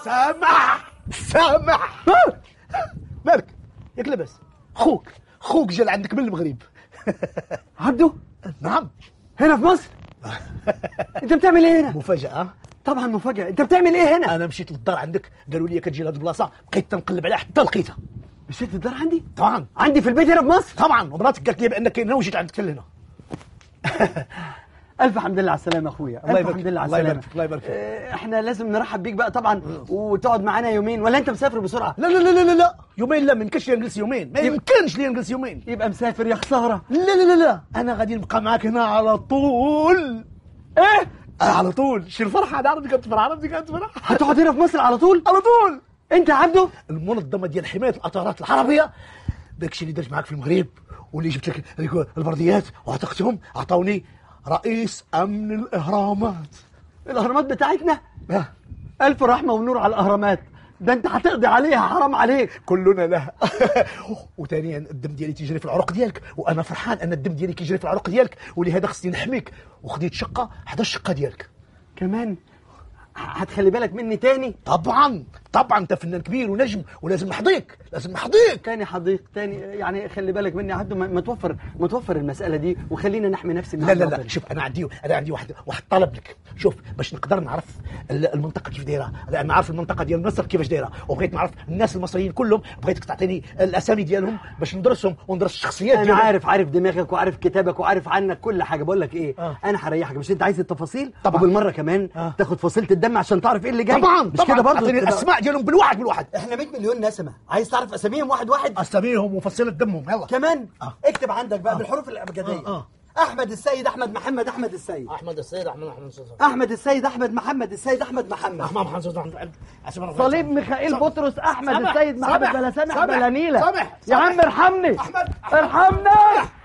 سامح سامح مالك ياك لاباس خوك خوك جا لعندك من المغرب عبده نعم هنا في مصر انت بتعمل ايه هنا مفاجأة طبعا مفاجأة انت بتعمل ايه هنا أنا مشيت للدار عندك قالوا لي كتجي لهاد البلاصة بقيت تنقلب عليها حتى لقيتها مشيت الدار عندي طبعا عندي في البيت هنا في مصر طبعا ومراتك قالت لي بأنك هنا وجيت عندك هنا الف حمد لله على السلامه يا اخويا الله الف يبارك حمد لله على الله السلامه يبارك فيك، الله يبارك فيك. اه، احنا لازم نرحب بيك بقى طبعا وتقعد معانا يومين ولا انت مسافر بسرعه لا لا لا لا لا لا يومين لا ما يمكنش لي نجلس يومين ما يمكنش لي نجلس يومين يبقى مسافر يا خساره لا لا لا لا أنا غادي نبقى معاك هنا على طول ايه آه على طول شي الفرحة أنا عرفتي كتفرح عرفتي كتفرح هتقعد هنا في مصر على طول على طول انت يا عبده المنظمه ديال حمايه الاطارات العربيه داكشي اللي درت معاك في المغرب واللي جبت لك هذيك البرديات وعتقتهم عطاوني رئيس امن الاهرامات الاهرامات بتاعتنا آه، الف رحمه ونور على الاهرامات ده انت هتقضي عليها حرام عليك كلنا له وثانيا الدم ديالي تيجري في العروق ديالك وانا فرحان ان الدم ديالي كيجري في العروق ديالك ولهذا خصني نحميك وخديت شقه حدا الشقه ديالك كمان هتخلي بالك مني تاني طبعا طبعا انت فنان كبير ونجم ولازم نحضيك لازم نحضيك تاني حضيق تاني يعني خلي بالك مني يا عبده ما ما توفر ما توفر المساله دي وخلينا نحمي نفسي من لا لا عبد لا ربنا. شوف انا عندي انا عندي واحد واحد طلب لك شوف باش نقدر نعرف ال- المنطقه كيف دايره لان نعرف المنطقه ديال مصر كيفاش دايره وبغيت نعرف الناس المصريين كلهم بغيتك تعطيني الاسامي ديالهم باش ندرسهم وندرس الشخصيات انا ديالهم عارف عارف دماغك وعارف كتابك وعارف عنك كل حاجه بقول لك ايه آه. انا هريحك مش انت عايز التفاصيل طبعا. وبالمره كمان آه. تاخد فصيله الدم عشان تعرف ايه اللي جاي طبعا مش طبعا كده برضه اعطيني تبقى- الاسماء ديالهم بالواحد بالواحد احنا 100 مليون نسمه عايز تعرف اساميهم واحد واحد اساميهم وفصيله دمهم يلا كمان آه. اكتب عندك بقى بالحروف الابجديه آه، آه. احمد السيد احمد محمد احمد السيد احمد السيد احمد احمد صوصه احمد السيد احمد محمد السيد احمد محمد احمد محمد صوت احمد أحمد صليب ميخائيل بطرس احمد سامح، السيد محمد سامح، بلا سامح سامح، بلا نيله سامح، يا سامح. عم ارحمني أحمد، ارحمنا